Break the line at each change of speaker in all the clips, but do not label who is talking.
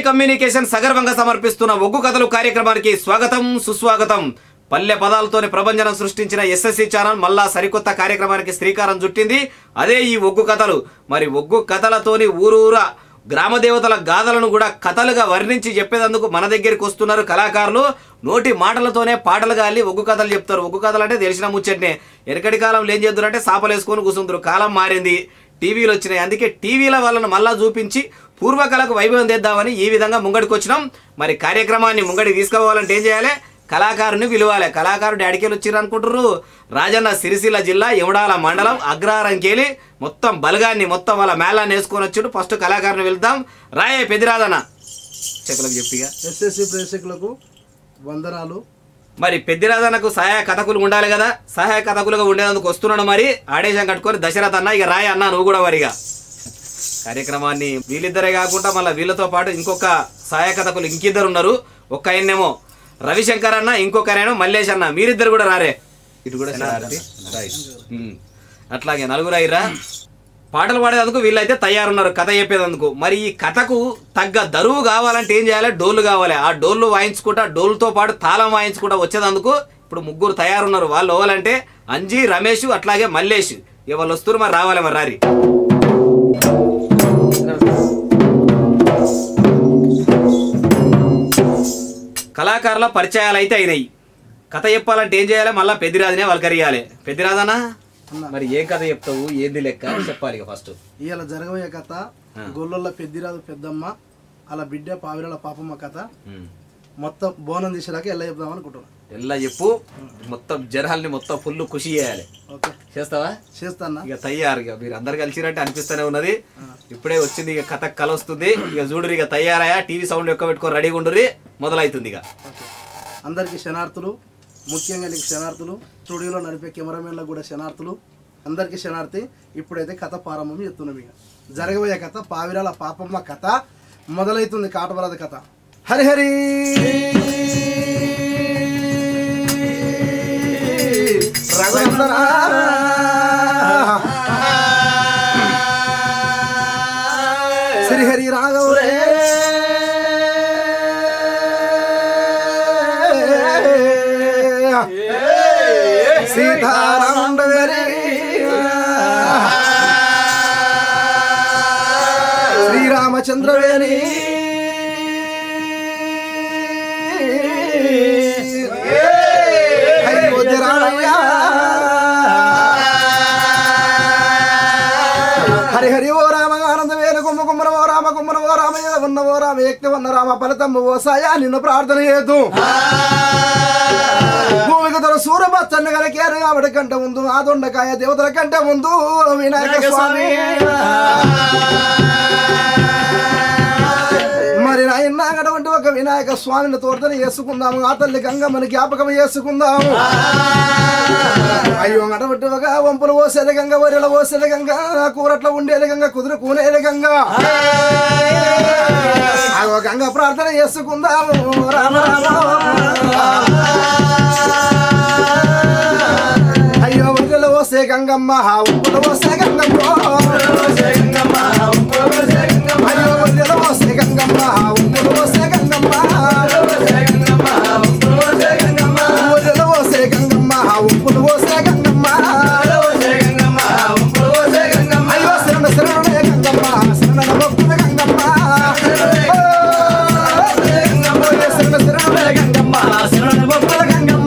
Communication సగర్వంగా సమర్పిస్తున్న ఒగ్గు కథలు కార్యక్రమానికి స్వాగతం సుస్వాగతం పల్లె పదాలతోని ప్రభంజనం సృష్టించిన ఎస్ఎస్సి ఛానల్ మళ్ళా సరికొత్త కార్యక్రమానికి శ్రీకారం చుట్టింది అదే ఈ ఒగ్గు కథలు మరి ఒగ్గు కథలతోని ఊరూరా గ్రామ దేవతల గాథలను కూడా కథలుగా వర్ణించి చెప్పేందుకు మన దగ్గరికి వస్తున్నారు కళాకారులు నోటి మాటలతోనే పాటలుగా అల్లి ఒగ్గు కథలు చెప్తారు ఒగ్గు కథలు అంటే తెలిసిన ముచ్చట్నే వెనకటి కాలంలో ఏం చేద్దురంటే సాపలు వేసుకొని కూర్చుంటారు కాలం మారింది టీవీలు వచ్చినాయి అందుకే టీవీల వాళ్ళను మళ్ళా చూపించి పూర్వకళకు వైభవం తెద్దామని ఈ విధంగా ముంగడికి వచ్చినాం మరి కార్యక్రమాన్ని ముంగడికి తీసుకుపోవాలంటే ఏం చేయాలి కళాకారుని పిలవాలి కళాకారుడు అడికేలు వచ్చిర్రు అనుకుంటారు రాజన్న సిరిసిల్ల జిల్లా యముడాల మండలం అగ్రహారంకేలి మొత్తం బలగాన్ని మొత్తం వాళ్ళ మేళాన్ని వేసుకొని వచ్చాడు ఫస్ట్ కళాకారుని వెళ్దాం రాయే పెదిరాదన్న చెక్కలకు చెప్పిగా
ఎస్ఎస్సి ప్రేక్షకులకు వందనాలు
మరి పెద్దిరాజన్నకు సహాయ కథకులు ఉండాలి కదా సహాయ కథకులుగా ఉండేందుకు వస్తున్నాడు మరి ఆడేశం కట్టుకొని దశరథ అన్న ఇక రాయ అన్న నువ్వు కూడా వరిగా కార్యక్రమాన్ని వీళ్ళిద్దరే కాకుండా మళ్ళీ వీళ్ళతో పాటు ఇంకొక సహాయ కథకులు ఇంకిద్దరు ఉన్నారు ఒక్క ఆయన్నేమో రవిశంకర్ అన్న ఇంకొకరేమో మల్లేష్ అన్న మీరిద్దరు కూడా రారే ఇటు కూడా శనార్థి. రైట్. ఉమ్. అట్లాగే నలుగురు అయ్యిరా పాటలు పాడేందుకు వీళ్ళైతే తయారున్నారు కథ చెప్పేందుకు మరి ఈ కథకు తగ్గ దరువు కావాలంటే ఏం చేయాలి డోళ్ళు కావాలి ఆ డోళ్ళు వాయించుకుంటా డోలుతో పాటు తాళం వాయించుకుంటా వచ్చేందుకు ఇప్పుడు ముగ్గురు తయారున్నారు వాళ్ళు ఓవాలంటే అంజీ రమేష్ అట్లాగే మల్లేష్ ఇక వాళ్ళు వస్తున్నారు మరి రావాలి మరి రారి కళాకారుల పరిచయాలు అయితే అయినాయి కథ చెప్పాలంటే ఏం చేయాలి మళ్ళీ పెద్దిరాజునే వల్కరియాలి పెద్దిరాజనా మరి ఏం కథ చెప్తావు ఏంది లెక్క అని చెప్పాలి ఇక ఫస్ట్
ఇవాళ జరగబోయే కథ
ఆ.
గొల్లల పెద్దిరాదు పెద్దమ్మ అలా బిడ్డ పావిరాల పాపమ్మ కథ మొత్తం బోనం తీసేలాగా ఎలా చెప్దాం అనుకుంటున్నా
ఎలా చెప్పు మొత్తం జనాల్ని మొత్తం ఫుల్ ఖుషి చేయాలి
ఓకే
చేస్తావా
చేస్తానా
ఇక తయారు ఇక మీరు అందరు కలిసినట్టు అనిపిస్తూనే ఉన్నది ఇప్పుడే వచ్చింది ఇక కథ కల వస్తుంది ఇక చూడురు ఇక తయారయ్యా టీవీ సౌండ్ ఎక్కువ పెట్టుకొని రెడీగా ఉండుర్రి మొదలవుతుంది ఇక
ఓకే అందరికీ శనార్థులు ముఖ్యంగా నీకు శనార్థులు స్టూడియోలో నడిపే కెమెరామెన్లకు కూడా శనార్థులు అందరికీ శనార్థి ఇప్పుడైతే కథ ప్రారంభం చెప్తున్నాం ఇక జరగబోయే కథ పావిరాల పాపమ్మ కథ మొదలైతుంది కాటవరద కథ హరి హరి రఘునందనా. శ్రీహరి రాఘవరే సీతారాముడవరే శ్రీరామచంద్రవేణి అయోధ్య రామయ్య హరి హరి ఓ రామ ఆనంద వేణు కుమ్మ కుమ్మన ఓ రామ కుమ్మన ఓ రామ ఏద ఉన్న ఓ రామ ఏక్తి ఉన్న రామ ఫలితమ్మ ఓ సాయా నిన్ను ప్రార్థన చేతు భూమికి తన సూరభచ్చన్న గలకేరు ఆవిడ కంటే ముందు ఆ దొండకాయ దేవతల కంటే ముందు వినాయక స్వామి మరి నాయన అటువంటి ఒక వినాయక స్వామిని తోటని చేసుకుందాము ఆ తల్లి గంగమ్మని జ్ఞాపకం చేసుకుందాము అయ్యో అటువంటి ఒక వంపులు పోసేది గంగ వరిల పోసేది గంగ కూరట్లో ఉండేది గంగ కుదురు కూనేది గంగ అగో గంగ ప్రార్థన చేసుకుందాము రామ రామ అయ్యో వరిలో పోసే గంగమ్మ ఉప్పులు పోసే గంగమ్మ అయ్యో వరిలో పోసే గంగమ్మ ఉప్పులు పోసే గంగమ్మ వరిలో పోసే గంగమ్మ ఉప్పులు పోసే గంగమ్మ అయ్యో శరణ శరణే గంగమ్మ శరణ భక్తుల గంగమ్మ ఓ, శరణ శరణే గంగమ్మ శరణ భక్తుల గంగమ్మ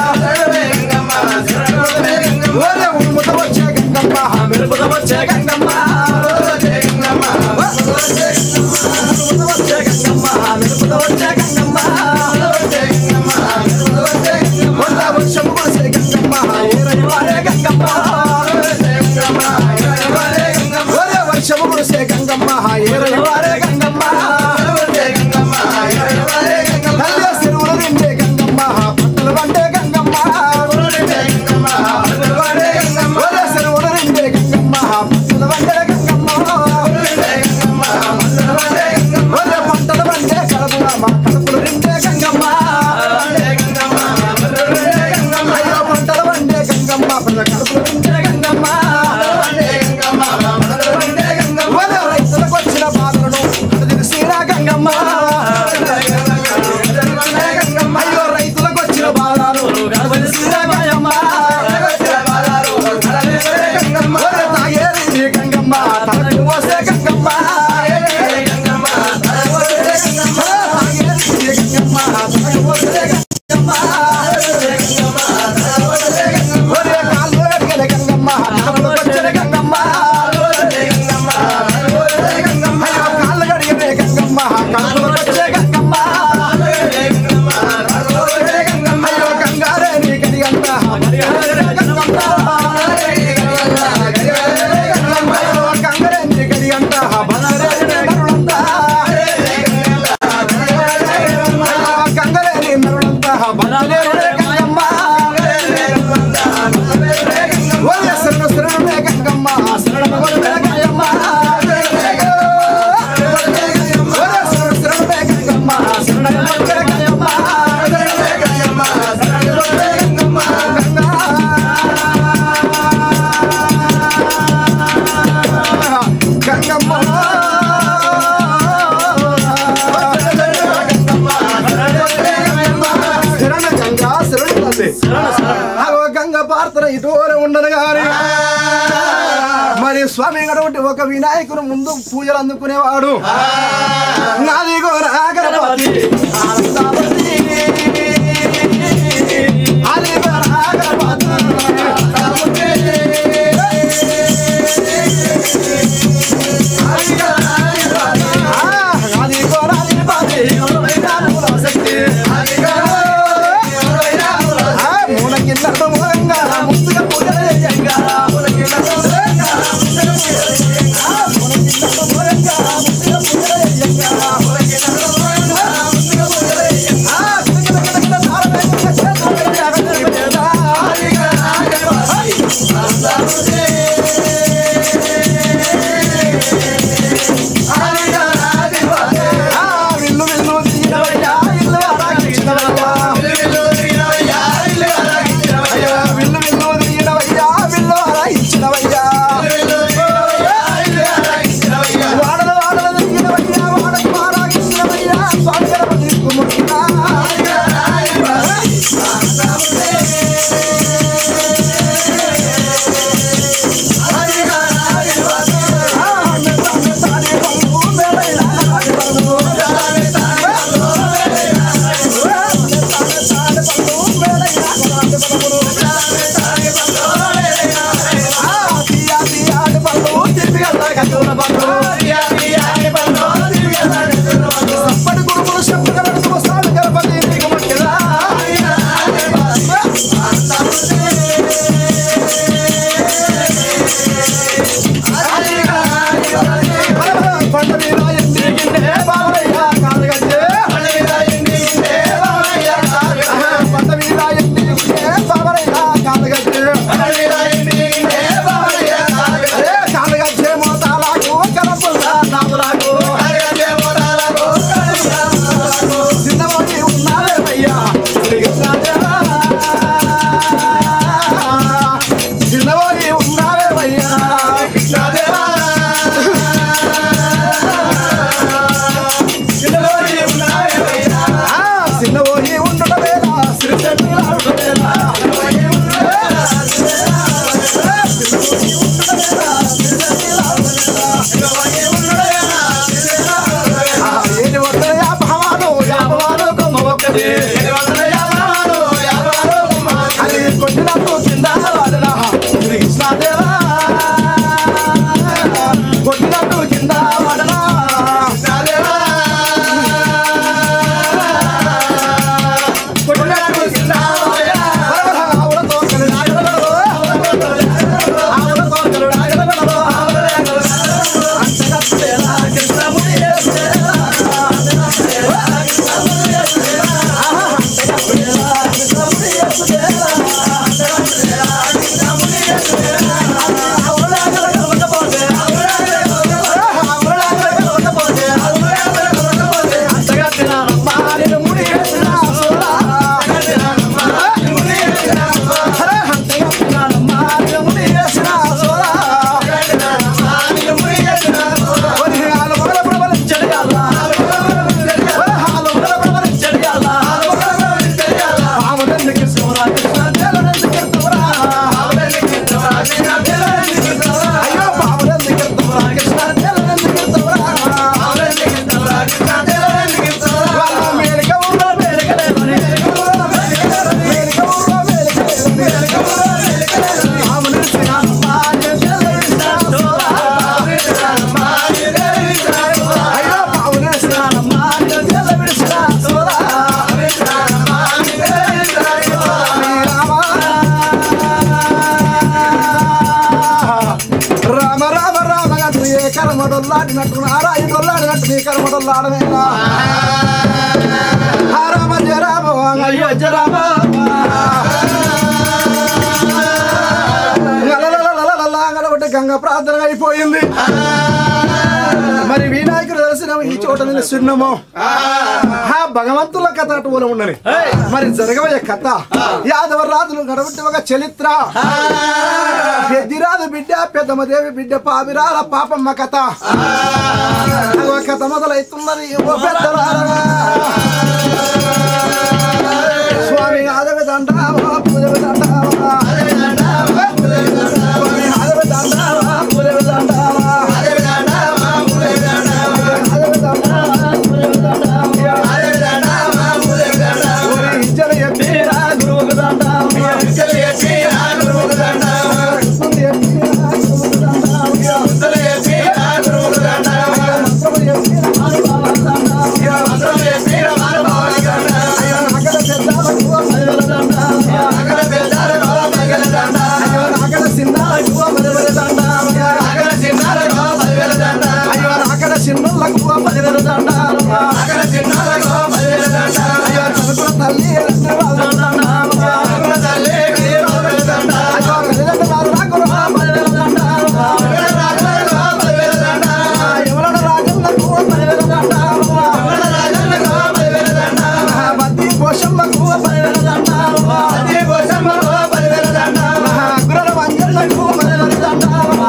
ఓరే ఉమ్ముత వచ్చే గంగమ్మ మెరుపుత వచ్చే గంగమ్మ ఉమ్ముత వచ్చే గంగమ్మ తగ్గపోతే గంగమ్మ ఒరే కాళ్ళు ఎడగలే గంగమ్మ నడుములు వచ్చే గంగమ్మ అయ్యో కాళ్ళు గడిగలే గంగమ్మ కడుపులు వచ్చే గంగమ్మ అయ్యో గంగారే నీ గడిగంట గంగమ్మ అయ్యో గంగరే నీ గడిగంట బలరే నరులంతా గంగరే నీ నరులంతా బలరే గంగమ్మ ఒరే శరణు శరణులే గంగమ్మ శరణు ఒరే గంగమ్మ ఒరే శరణు శరణులే గంగమ్మ శరణు ఒరే గంగమ్మ గంగమ్మ శరణ గంగా శరణ తల్లి అగో గంగ పార్తన ఇటువరే ఉండను గాని మరి స్వామి గడవంటి ఒక వినాయకుడు ముందు పూజలు అందుకునేవాడు నాది గోరాగరపతి ఆనందావతి. అది గోరాగరపతి. ఆ, అది గోరాగరపతి. ఆ, మూల కింద మూలంగా ముందుగా పూజలు చేయంగా. విల్లు విల్లు తీయవయ్యా, ఇల్లు అలాగించవయ్యా. అయ్యా, విల్లు విల్లు తీయవయ్యా, విల్లు అలాగించవయ్యా. వాడలు వాడలు తీయవయ్యా, వాడకు వాడాగించవయ్యా, స్వామి గణపతి కుమ్ముడినా. ఆ, మెత్త మెత్తని రంగు, మెరైన రంగు. చిన్నవాడి ఉన్నావేమయ్యా చిన్నవాడి ఉన్నావేమయ్యా ఆ, చిన్నవాడి ఉండటమేలా శ్రీశైలం ఏది వద్ద యాభవాలు యాభవాలు కొమ్మ ఒక్కటి అది కొట్టినప్పుడు కింద వాడనా కృష్ణాదేవా కొట్టినప్పుడు కింద వాడనా కొట్టినప్పుడు కింద వాడనా ఆవులతో కలిసి ఆగడగడో, ఆవులతో కలిసి ఆగడగడో, అంతగత్తేలా కృష్ణముడి చేసేలా, చెడు కనుమటలు ఆడవేనా రామ జయ రామ అయ్యో జయ రామ గడబట్టి గంగ ప్రార్థన అయిపోయింది మరి వినాయకుడు దర్శనం ఈ చోట నిలుస్తున్నాము ఆ భగవంతుల కథ అటువల ఉండని మరి జరగబోయే కథ యాదవ రాజులు గడబట్టి ఒక చరిత్ర పెద్దిరాదు బిడ్డ పెద్దమదేవి బిడ్డ పావిరాల పాపమ్మ కథ అగో కథ మొదలైతున్నది ఓ పెద్దలారా. స్వామి ఆదవ దండావా పూజవ దండావా స్వామి ఆదవ దండావా పూజవ దండావా ఆదవ దండావా పూజవ దండావా ఓరి ఇచ్చల ఎప్పేరా గురువుకు దండావా కృష్ణుడు ఎప్పేరా గురువుకు దండావా మంత్రములు ఎప్పేరా మానవాల దండావా అక్కడ పెద్దాలకు పదివేల దండావా అక్కడ చిన్నాలకు పదివేల దండావా అయ్యో అక్కడ చిన్నలకు పదివేల దండావా అయ్యో చదువుకున్న తల్లి రంగరాజు దండావా అయ్యో కలిదండ వారు రాకులు పదివేల దండావా ఎవరడ రాజులకు పదివేల దండావా బద్ది పోషమ్మకు పదివేల దండావా అగ్రల వంజలకు పదివేల దండావా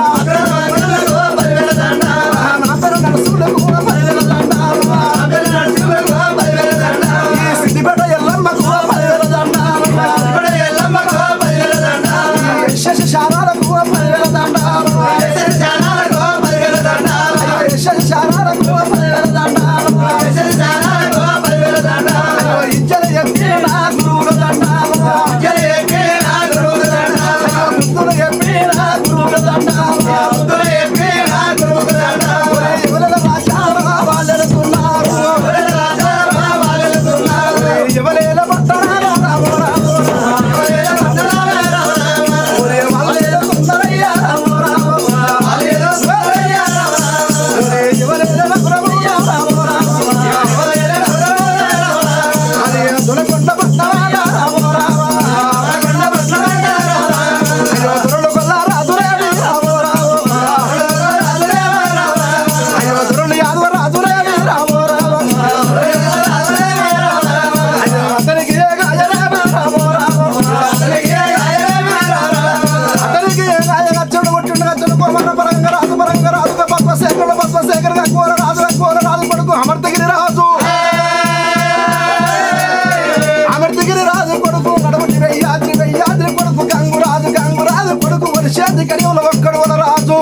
నాపరు నడుసులకు పదివేల దండావా ఈ సిద్దిపేట ఎల్లమ్మకు పదివేల దండావా ఈ శశి శారాలకు పదివేల దండావా శశి శారాలకు పదివేల దండావా ఇచ్చల చెప్పి నా గురువుల దండావా ముద్దులు చెప్పి నా గురువుల దండావా ఎవరెల రాజారా వాళ్ళెడుతున్నారు ఎవరేల పట్టణారా రామో రామో ఒరే వాళ్ళేల సుందరయ్య రామో రామో ఒరే ఎవరేల రఘురమయ్య రామో రామో అదే దొరకొండ పట్టణాల రామో రామో అయ్యో దొరలు కొల్లారా దురేవి రామో రామో అయ్యో దొరలు యాదవ రాజురేవి రామో రామో అయ్యో అతనికి ఏ గాయరేమి రామో రామో అతనికి ఏ గాయ గచ్చడు కొట్టిండు గచ్చడు కోమర పరంగ రాజు పరంగ రాజు పద్మశేఖరుడు పద్మశేఖర్ కోర రాజు కోర రాజు కొడుకు అమర్తగిరి రాజు అమర్తగిరి రాజు కొడుకు నడవటి వెయ్యాద్రి వెయ్యాద్రి కొడుకు గంగు రాజు గంగు రాజు కొడుకు వర్షాది కడియుల ఒక్కడు వల రాజు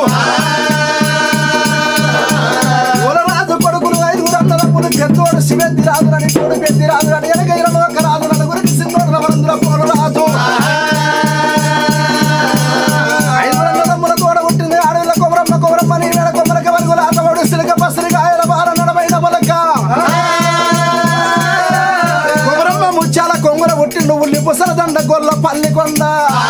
వల రాజు కొడుకులు ఐదుగురు అన్నదమ్ములు పెద్దోడు శివెత్తి రాజు అని తోడు పెద్ది రాజు అని ఎనక ఇరవై ఒక్క రాజు నలుగురికి సిన్నోడు నవరందుల పోలు రాజు ఐదుగురు అన్నదమ్ముల తోడ పుట్టింది ఆడవిల కొమరమ్మ కొమరమ్మ నీ మెడ కొమ్మలక వరుగుల ఆటవాడు సిలిక పసిరిగా ఆయన బాల నడమైన మొలక కొమరమ్మ ముత్యాల కొంగుర పుట్టిండు ఉల్లి పుసల దండ గొల్ల పల్లి కొండ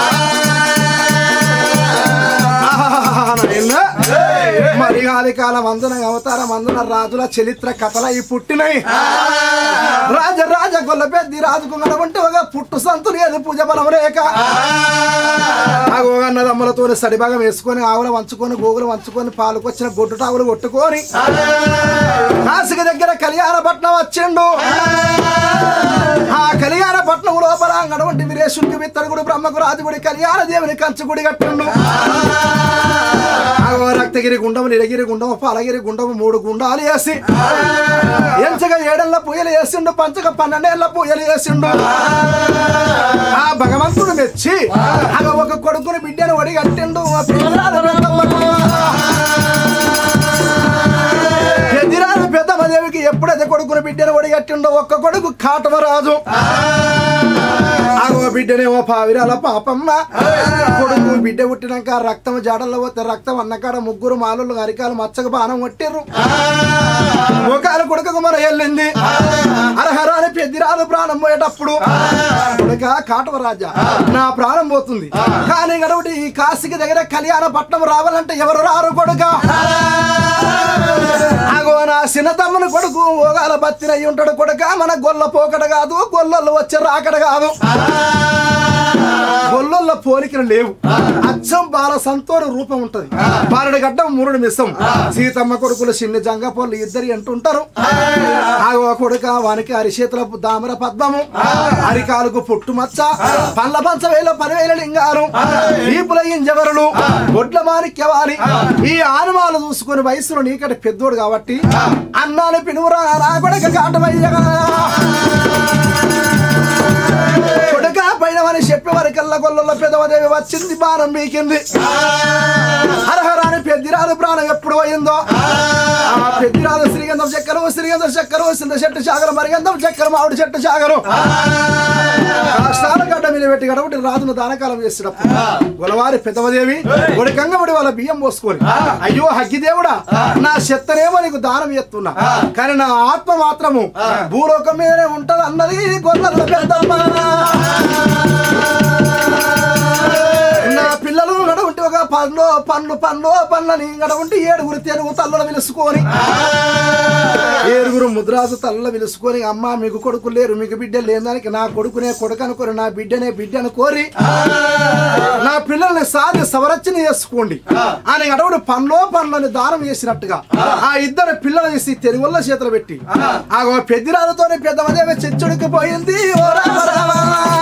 మరి ఆది కాలం అందున అవతారం అందున రాజుల చరిత్ర కథల ఈ పుట్టినయి రాజ రాజ గొల్ల పెద్ది రాజుకు ఉంటే ఒక పుట్టు సంతు లేదు పూజ బలం రేఖ అన్నదమ్ములతో సడిభాగం వేసుకొని ఆవుల వంచుకొని గోగులు వంచుకొని పాలుకొచ్చిన గొడ్డు టావులు కొట్టుకొని కాసిక దగ్గర కళ్యాణ పట్నం వచ్చిండు ఆ కళ్యాణ పట్నం లోపల అంగడవంటి వీరేశుడికి విత్తడుగుడు బ్రహ్మకు రాజుగుడి కళ్యాణ దేవుని కంచుగుడి కట్టిండు ఆగో రక్తగిరి గుండము నిలగిరి గుండము పాలగిరి గుండము మూడు గుండాలు వేసి ఎంచగా ఏడేళ్ల పూయలు వేసిండు పంచక పన్నెండేళ్ల పూయలు వేసిండు ఆ భగవంతుడు మెచ్చి ఆగ ఒక కొడుకుని బిడ్డను ఒడి కట్టిండు ఆ పిల్లరాలు పెద్దమ్మకు. ఎదిరాలు పెద్దమ్మదేవికి ఎప్పుడైతే కొడుకుని బిడ్డను ఒడి కట్టిండో ఒక్క కొడుకు కాటమరాజు ఆగో బిడ్డనేమో పావిరాల పాపమ్మ కొడుకు బిడ్డ పుట్టినాక రక్తం జాడల్లో పోతే రక్తం అన్నకాడ ముగ్గురు మాలులు అరికాలు మచ్చకు బాణం కొట్టిర్రు ముఖాలు కొడుకు మన వెళ్ళింది అరహరాని పెద్దిరాలు ప్రాణం పోయేటప్పుడు కొడుక కాటవరాజా నా ప్రాణం పోతుంది కానీ గడవటి ఈ కాశీకి దగ్గర కళ్యాణ పట్నం రావాలంటే ఎవరు రారు కొడుక ఆ ఆగో నా చిన్న తమ్ముని కొడుకు ఓగాల బత్తినయ్యి ఉంటాడు కొడుక మన గొల్ల పోకడ కాదు గొల్లలు వచ్చే రాకడ కాదు గొల్లల్లో పోలికలు లేవు అచ్చం బాల సంతోర రూపం ఉంటది బాలుడి గడ్డం మురుడు మిస్సం సీతమ్మ కొడుకులు చిన్న జంగ పొల్లు ఇద్దరు అంటుంటారు ఆగో కొడుక వానికి అరిచేతుల దామర పద్మము అరికాలకు పుట్టు మచ్చ పండ్ల పంచ వేల పదివేల లింగాలు ఈపుల ఇంజవరులు గొడ్ల మాణిక్యవాలి ఈ ఆనుమాలు చూసుకుని వయసులో నీకటి పెద్దోడు కాబట్టి అన్నాను పినువురా నా కొడుక కాటమయ్యగా కొడుక పైన అని చెప్పే వరకల్లా గొల్లలో పెదవదేవి వచ్చింది బాణం మీకింది హరహరాని పెద్దిరాలు ప్రాణం ఎప్పుడు పోయిందో ఆ పెద్దిరాలు శ్రీగంధం చక్కెర శ్రీగంధం చక్కెర సింధ చెట్టు చాగరం మరిగంధం చక్కెర మామిడి చెట్టు చాగరం రాష్ట్రాల గడ్డ మీద పెట్టి గడబట్టి రాజును దానకాలం చేసినప్పుడు గొలవారి పెదవదేవి ఒడికంగబడి వాళ్ళ బియ్యం పోసుకొని అయ్యో హగ్గిదేవుడా నా చెత్తనేమో నీకు దానం ఎత్తున్నా కానీ నా ఆత్మ మాత్రము భూలోకం మీదనే ఉంటది అన్నది గొర్రెల పెద్దమ్మ నా పిల్లలు గడవుంటే ఒక పండ్లు పండ్లు పండ్లు పండ్లని గడవుంటే ఏడుగురు తెలుగు తల్లుల పిలుచుకొని ఏడుగురు ముద్రాజు తల్ల పిలుచుకొని అమ్మ మీకు కొడుకు లేరు మీకు బిడ్డ లేదానికి నా కొడుకునే కొడుకు అనుకోరి నా బిడ్డనే బిడ్డ అనుకోరి నా పిల్లల్ని సాధి సవరచన చేసుకోండి అని గడవుడు పండ్లో పండ్లని దానం చేసినట్టుగా ఆ ఇద్దరు పిల్లలు చేసి తెలుగుల చేతులు పెట్టి ఆ పెద్దిరాలతోనే పెద్దమదేవి చెచ్చుడికి పోయింది ఓ రామ రామ.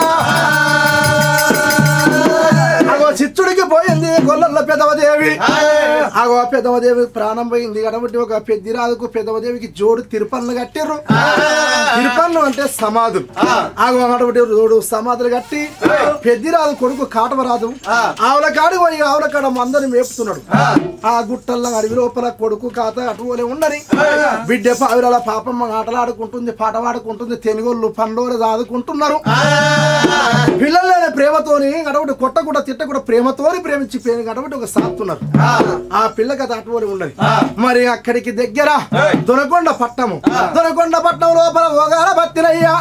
అగో చిచ్చుడికి పోయింది గొల్లల పెదవదేవి అగో పెదవదేవి ప్రాణం పోయింది కాబట్టి ఒక పెద్దిరాజుకు పెదవదేవికి జోడు తిరుపన్లు కట్టిర్రు తిరుపన్లు అంటే సమాధులు అగో అటువంటి జోడు సమాధులు కట్టి పెద్దిరాజు కొడుకు కాటవరాజు ఆవుల కాడి పోయి ఆవుల కాడ మందని మేపుతున్నాడు ఆ గుట్టల్లో అడవి లోపల కొడుకు కాత అటువలే ఉండని బిడ్డ పావిరాల పాపమ్మ ఆటలాడుకుంటుంది పాట పాడుకుంటుంది తెనుగోళ్ళు పండోలు దాదుకుంటున్నారు పిల్లలైన ప్రేమతోని గడవటి కొట్టకుండా తిట్టకుండా ప్రేమతోని ప్రేమించి ప్రేమ గడవటి ఒక సాత్తున్నారు ఆ పిల్లకి అది అటువంటి ఉండదు మరి అక్కడికి దగ్గర దొనకొండ పట్టము దొనకొండ పట్టణం లోపల ఓగాల బత్తినయ్యా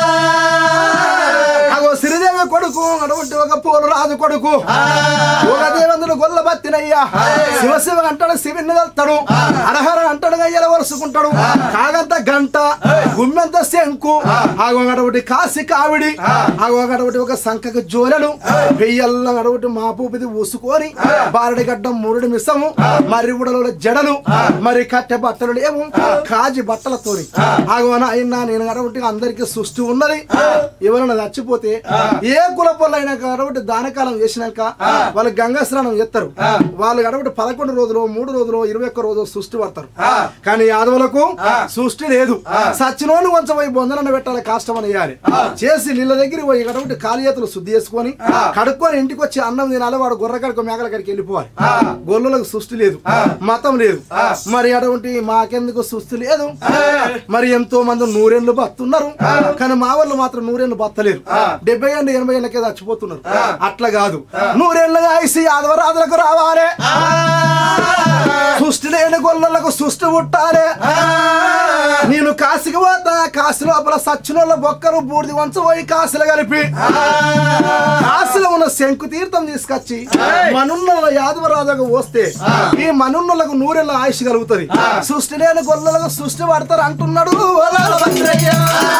అగో సిరిదేవి కొడుకు అటువంటి ఒక పూల రాజు కొడుకు ఒక దేవందుడు గొల్ల బత్తినయ్యా శివ శివ అంటాడు శివుని వెళ్తాడు అరహర అంటాడు గయ్యల వరుసుకుంటాడు కాగంత గంట గుమ్మెంత శంకు ఆగో అడవుటి కాసి కావిడి ఆగో అడవుటి ఒక సంఖకు జోలెలు పెయ్యల్ల అడవుటి మాపూపిది ఊసుకొని బారడి గడ్డం మురుడి మిసము మరి ఉడలో జడలు మరి కట్టె బట్టలు లేవు కాజి బట్టలతోని ఆగో అయినా నేను అడవుటి అందరికి సృష్టి ఉన్నది ఎవరైనా చచ్చిపోతే ఏ కులపొల్లైనా అడవుటి దానకాలం చేసినాక వాళ్ళు గంగా స్నానం చేస్తారు వాళ్ళు అడవుటి పదకొండు రోజులు మూడు రోజులు ఇరవై ఒక్క రోజులు సృష్టి పడతారు కానీ యాదవులకు సృష్టి లేదు సచ్చినోని కొంచెం పోయి బొందనన్న పెట్టాలి కాష్టం అని వేయాలి చేసి నీళ్ళ దగ్గరికి పోయి కడబట్టి కాలి చేతులు శుద్ధి చేసుకొని కడుక్కొని ఇంటికి వచ్చి అన్నం తినాలి వాడు గొర్రె కడుకో మేకల కడికి వెళ్ళిపోవాలి గొర్రెలకు సృష్టి లేదు మతం లేదు మరి అటువంటి మాకెందుకు సృష్టి లేదు మరి ఎంతో మంది నూరేళ్ళు బతున్నారు కానీ మా వాళ్ళు మాత్రం నూరేళ్ళు బతలేరు డెబ్బై ఏళ్ళు ఎనభై ఏళ్ళకే చచ్చిపోతున్నారు అట్లా కాదు నూరేళ్ళుగా ఐసి యాదవరాజులకు రావాలి సృష్టి లేని గొల్లలకు సృష్టి పుట్టాలి నేను కాశీకి పోతా కాశీ లోపల సచ్చినోళ్ళ బొక్కలు బూడిది వంచబోయి కాశీలు కలిపి కాశీలో ఉన్న శంకు తీర్థం తీసుకొచ్చి మనున్నల యాదవరాజుకు వస్తే ఈ మనున్నలకు నూరెళ్ళ ఆయుష్ కలుగుతుంది సృష్టి లేని గొల్లలకు సృష్టి పడతారు అంటున్నాడు ఓలాల భద్రయ్య.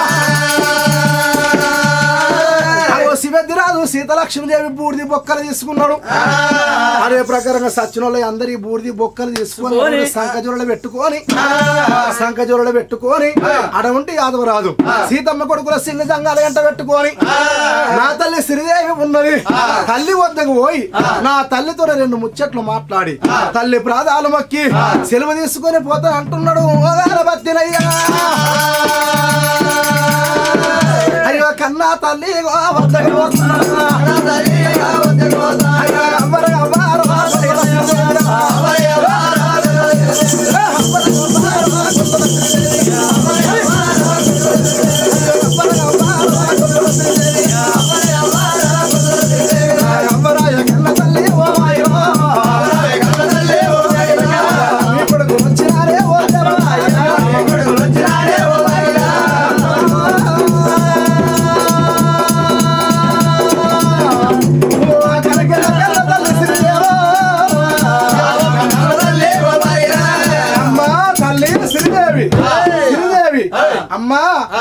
అగో శివద్దిరాజు సీతలక్ష్మీదేవి బూడిది బొక్కలు తీసుకున్నాడు అదే ప్రకారంగా సచ్చినోళ్ళ అందరి బూడిది బొక్కలు తీసుకొని సంకజోరలు పెట్టుకొని సంకజోరలు పెట్టుకొని అడవుంటి యాదవరాజు సీతమ్మ కొడుకుల చిన్న జంగాల గంట పెట్టుకొని నా తల్లి శ్రీదేవి ఉన్నది తల్లి వద్దకు పోయి నా తల్లితో రెండు ముచ్చట్లు మాట్లాడి తల్లి ప్రాధాలు మొక్కి సెలవు తీసుకొని పోతా అంటున్నాడు ఓగాల బత్తినయ్యా అయ్యో కన్నా తల్లి గో వద్దకు పోతున్నా. అయ్యో అమ్మరు అమ్మారు అమ్మరాయ కన్న తల్లి ఓ మాయో. మీ కొడుకు వచ్చినారే ఓ జనమాయ.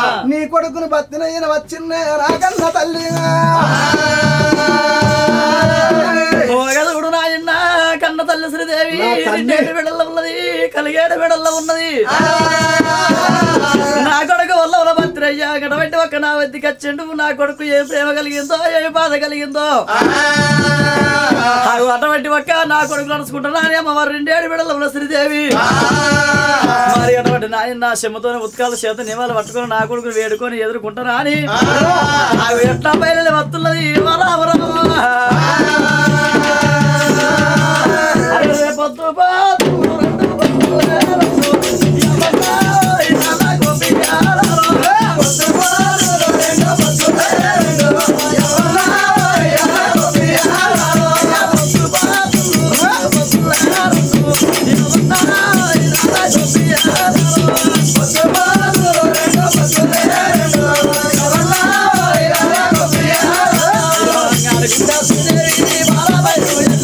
నీ కొడుకును బతినయ్యన వచ్చిందే రాగన్న తల్లి
మోగదుడు నాయన్న కన్న తల్లి శ్రీదేవి
నా తల్లి.
రెండేడు బిడల్లో ఉన్నది కలిగేడు బిడల్లో ఉన్నది నా కొడుకు వల్ల ఉన్న భద్రయ్య గడబట్టి ఒక్క నా వద్దకి వచ్చిండు నా కొడుకు ఏ ప్రేమ కలిగిందో ఏ బాధ కలిగిందో అవి అటువంటి ఒక్క నా కొడుకు నడుచుకుంటున్నా అని అమ్మవారు రెండేడు బిడల్లో ఉన్న శ్రీదేవి మరి అటువంటి నాయన చెమ్మతోనే ఉత్కాల చేత నియమాలు పట్టుకొని నా కొడుకుని వేడుకొని ఎదుర్కొంటారా అని అవి ఎట్లా బయలు వస్తున్నది వరావరమా అరే పొద్దు పొద్దు రెండు పొద్దులేరొద్దు. యమన్నా ఇవాళ గోపికాలలో. పొద్దు పొద్దు రెండు పొద్దులేరొద్దు. యమన్నా ఇవాళ గోపికాలలో. పొద్దు పొద్దు రెండు పొద్దులేరొద్దు. యమన్నా ఇవాళ గోపికాలలో. పొద్దు పొద్దు రెండు పొద్దులేరొద్దు. యమన్నా ఇవాళ గోపికాలలో. అంగారకింద సుందరి బాలబై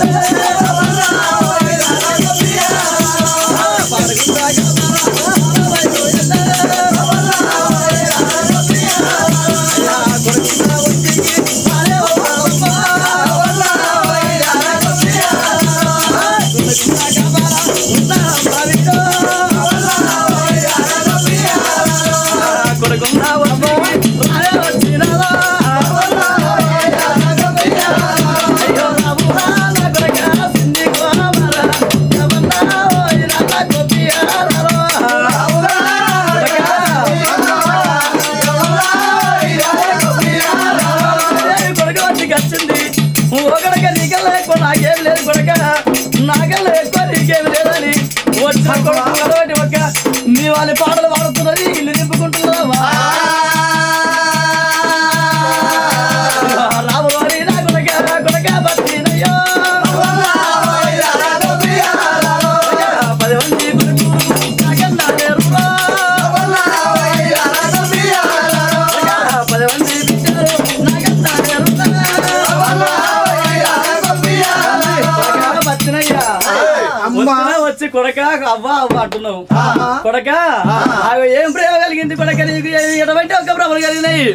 కొడుకున్నా వచ్చి రాయ వచ్చినదా అయ్యో రామురా నా కొడుకా సిన్ని కోమరా యమన్నా ఓయిరా నా గోపియారో రామురా కొడుక వచ్చి వచ్చింది ఒకడిక నీకల్లా ఎక్కువ నాకేం లేదు కొడుక నాకల్లా ఎక్కువ నీకేం లేదని వచ్చిన కొడుకు కలవటి ఒక్క నీ వాళ్ళ పాటలు పాడుతున్నది ఇల్లు నింపుకుంటున్నావా రాములోని నా కొడుక కొడుక బతినయ్యో పది మంది కొడుకు నాకన్నా లేరురా పది మంది బిడ్డలు నాకన్నా లేరురా బతినయ్యా వస్తున్నా వచ్చి కొడక అవ్వ అవ్వ అంటున్నావు కొడక అవి ఏం ప్రేమ కలిగింది కొడక నీకు ఎటువంటి ఒక భ్రమలు కలిగినాయి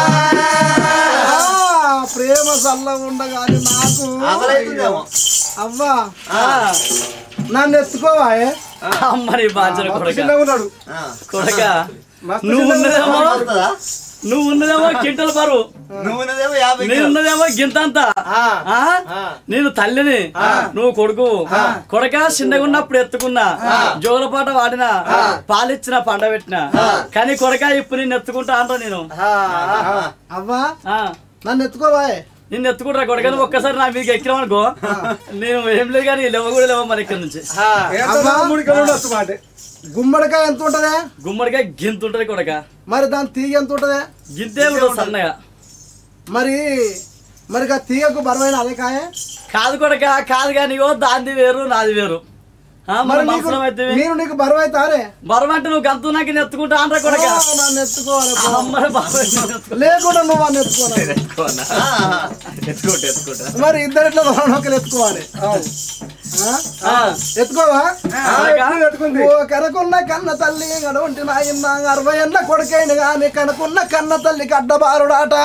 ఆ, ప్రేమ చల్ల ఉండగాని నాకు అవ్వా
ఆ,
నన్ను ఎత్తుకోవాయే
అమ్మని బాధ్యత కొడక
చిన్నగా ఉన్నాడు
కొడక
మస్తు
నువ్వు
చిన్నగా
ఉన్నదేమో
ఉన్నాడు.
నువ్వు ఉన్నదేమో కింటల బరువు
నువ్వున్నదేమో యాభై
నేను ఉన్నదేమో గింతంతా
ఆ,
ఆ? నేను తల్లిని నువ్వు కొడుకు కొడక చిన్నగా ఉన్నప్పుడు ఎత్తుకున్నా జోలపాట వాడినా పాలిచ్చిన పండ పెట్టిన కానీ కొడక ఇప్పుడు నేను ఎత్తుకుంటా అంటా నేను
అవ్వా
ఆ
నన్ను ఎత్తుకోవాయే
నిన్ను ఎత్తుకుంటా కొడక నువ్వు ఒక్కసారి నా మీకు ఎక్కినామనుకో నేను ఏం లేదు కానీ లేవ కూడా లేవ మరి ఇక్కడ నుంచి
అవ్వా, గుమ్మడికాయ ఎంత ఉంటదే
గుమ్మడిగా గింత ఉంటది కొడక
మరి దాని తీగ ఎంత ఉంటదే
గింతే ఉంటుంది సన్నగా
మరి మరి ఆ తీగకు బరువైన అదే కాయ
కాదు కొడక కాదు కానీ ఓ దాంది వేరు నాది వేరు ఆ,
మరి
మరి
నీకు
అవసరం అయితే
నేను నీకు బరువు అవుతారే
బరమంటే నువ్వు గంతు నాకు నేను ఎత్తుకుంటా అంటా కొడక
నన్ను ఎత్తుకోవాలి పో.
అమ్మని బాబాయ్ నేను ఎత్తుకో-
లేకుండా నువ్వు నన్ను ఎత్తుకోవాలి
ఎత్తుకుంటా ఎత్తుకుంటా
మరి ఇద్దరు ఇట్లా ఒకరు ఎత్తుకోవాలి ఆ?
ఆ,
ఎత్తుకోవా
కొడక,
ఓ కనకున్న కన్న తల్లి గడవంటి నాయన్న అరవై ఏళ్ళ కొడుకైన గాని కనుకున్న కన్న తల్లికి అడ్డబారుడాట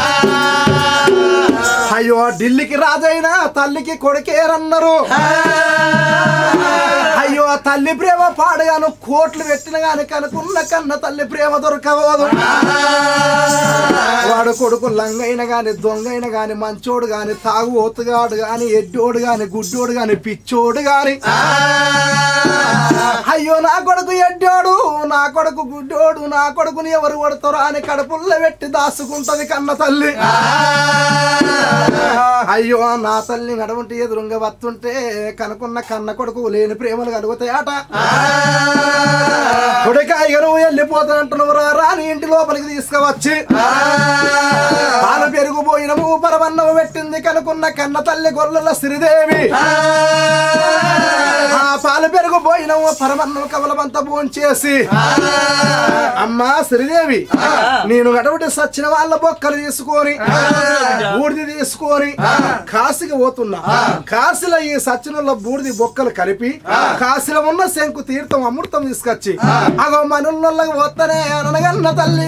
అయ్యో ఢిల్లీకి రాజైన తల్లికి కొడుకేరన్నారు అయ్యో తల్లి ప్రేమ పాడగాను కోట్లు పెట్టిన గాని కనుకున్న కన్న తల్లి ప్రేమ దొరకవదు వాడు కొడుకు లంగైన గాని దొంగైన గాని మంచోడు గాని తాగుబోతుగాడు గాని ఎడ్డోడు గాని గుడ్డోడు గాని పిచ్చోడు గాని అయ్యో నా కొడుకు ఎడ్డోడు నా కొడుకు గుడ్డోడు నా కొడుకుని ఎవరు కొడతారో అని కడుపుల్లో పెట్టి దాసుకుంటది కన్న తల్లి అయ్యో నా తల్లి నడవంటి ఎదురుంగ వస్తుంటే కనుకున్న కన్న కొడుకు లేని ప్రేమలు కలుగుతాయట కొడుకాయ నువ్వు వెళ్ళిపోతానంటున్నావు రా రాని ఇంటి లోపలికి తీసుకువచ్చి పాలు పెరిగిపోయినము పరమన్నము పెట్టింది కనుకున్న కన్న తల్లి గొల్లల శ్రీదేవి ఆ పాలు పెరుగు పోయినాము పరమన్నం కమలమంతా భోంచేసి అమ్మా శ్రీదేవి నేను అటువంటి సచ్చిన వాళ్ళ బొక్కలు తీసుకొని బూడిది తీసుకొని కాశీకి పోతున్నా కాశీలో ఈ సచ్చినుల బూడిది బొక్కలు కలిపి కాశీలో ఉన్న శంకు తీర్థం అమృతం తీసుకొచ్చి అగో మనుల్లోకి పోతానే అనగన్న తల్లి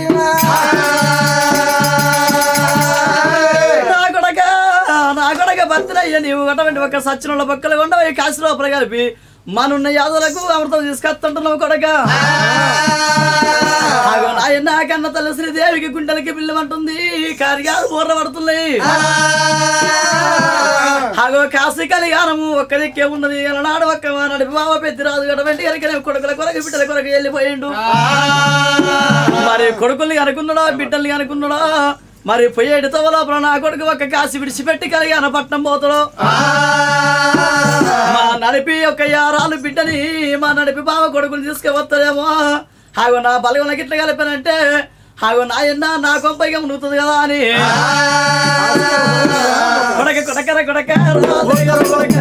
నా కొడక నా కొడక భర్తనయ్య నీవు అటువంటి ఒక సచ్చినుల పక్కలు ఉండవు కాశీ లోపల కలిపి మనున్న యాదవులకు అమృతం తీసుకొస్తుంటున్నావు కొడక ఆగో నాయన కన్న తల్లి శ్రీదేవికి గుండెలకి పిల్లమంటుంది కార్యాలు బోర్ర పడుతున్నాయి ఆగో కాశీ కలిగానము ఒక్కదిక్కే ఉన్నది నాడు ఒక్క నడిపి బావ పెద్ద రాదు అటువంటి కనుక కొడుకుల కొరకు బిడ్డల కొరకు వెళ్ళిపోయిండు మరి కొడుకుల్ని అనుకున్నాడా బిడ్డల్ని అనుకున్నాడా మరి పోయేటి తవలోపల నా కొడుకు ఒక కాసి విడిచిపెట్టి కలిగాన పట్నం పోతాడు మా నడిపి ఒక యారాలు బిడ్డని మా నడిపి బావ కొడుకుని తీసుకువస్తాడేమో హాగో నా బలగం గిట్ల కలిపానంటే హాగో నాయన్న నా కొంపైగా మునుగుతుంది కదా అని కొడక కొడకర కొడక కొడక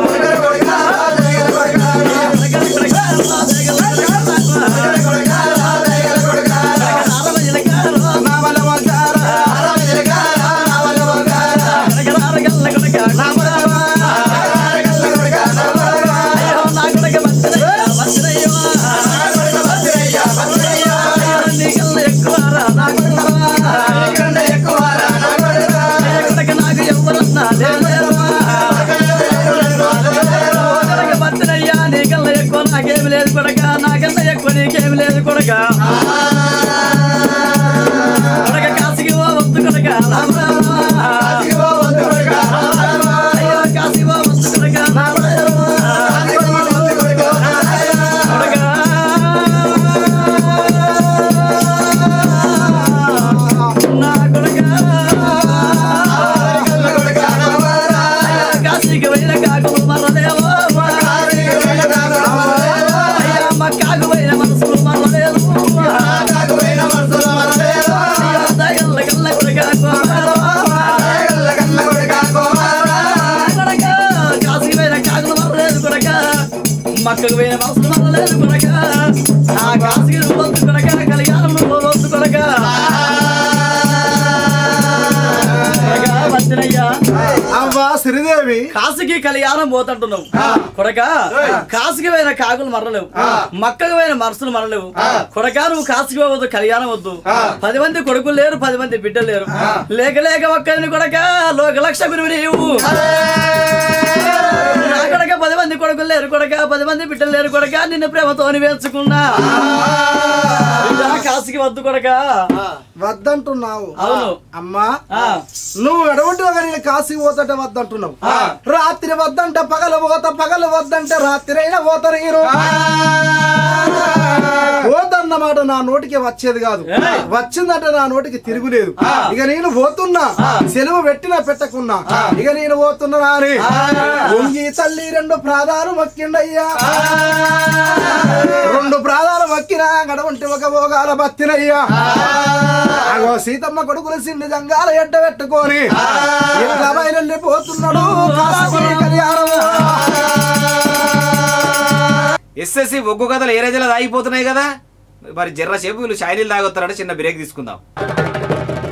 నాకు ఎవరన్నా భర్తనయ్యా నీకల్లా ఎక్కువ నాకేమి లేదు కొడక నాకన్నా ఎక్కువ నీకేమి లేదు కొడక కొడక కాసికి ఓ వద్దు కొడక రామ రామ. అయ్యో కాసికి ఓ వద్దు కొడక రామ కొడక నా కొడక కాశీకి వెళ్ళిన కాకు మరదేవో అయ్యా మక్కాకు పోయిన మనసులు మరలేదు అయ్యా దయగల్ల గల్ల కొడుకా కొడక కాశీకి పోయిన కాకులు మరలేదు కొడక మక్కకు పోయిన మనసులు మరలేదు కొడక ఆ కాశీకి వద్దు కొడక కలిగానం వద్దు కొడక కొడక వచ్చినయ్యా
అవ్వా శ్రీదేవి
కాశీకి కళ్యాణం పోతుంటున్నావు కొడక కాశీకి పోయిన కాకులు మరలేవు మక్కకు పోయిన మనసులు మరలేవు కొడక నువ్వు కాశీకి పోవద్దు కళ్యాణం వద్దు పది మంది కొడుకులు లేరు పది మంది బిడ్డలు లేరు లేక లేక ఒక్కరిని కొడక లోక లక్ష గురువు నీవు నా కొడక పది మంది కొడుకులు లేరు కొడక పది మంది బిడ్డలు లేరు కొడక నిన్ను ప్రేమతో వేర్చుకున్నా బిడ్డ కాశీకి వద్దు కొడక
వద్దంటున్నావు
అవును
అమ్మా
ఆ.
నువ్వు ఎడవంటి ఒక నేను కాశీ పోతుంటే వద్దంటున్నావు రాత్రి వద్దంటే పగలు పోతా పగలు వద్దంటే రాత్రి అయినా పోతా నేను పోతన్నమాట నా నోటికి వచ్చేది కాదు
ఏయ్.
వచ్చిందంటే నా నోటికి తిరుగులేదు ఇక నేను పోతున్నా సెలవు పెట్టినా పెట్టకున్నా ఇక నేను పోతున్నా అని ఉంగి తల్లి రెండు ప్రాధాలు మొక్కిండయ్యా రెండు ప్రాధాలు మొక్కినా గడవంటి ఒక భోగాల బత్తినయ్యా అగో సీతమ్మ కొడుకులు సిండి జంగాల ఎడ్డ పెట్టుకొని ఇట్లా బయలుపోతున్నాడు కాశీ కళ్యాణము
ఎస్ఎస్సి ఒగ్గు కథలు ఏ రోజులో ఆగిపోతున్నాయి కదా మరి జర్ర సేపు వీళ్ళు షాయిలీలు తాగొస్తారంటే చిన్న బ్రేక్ తీసుకుందాం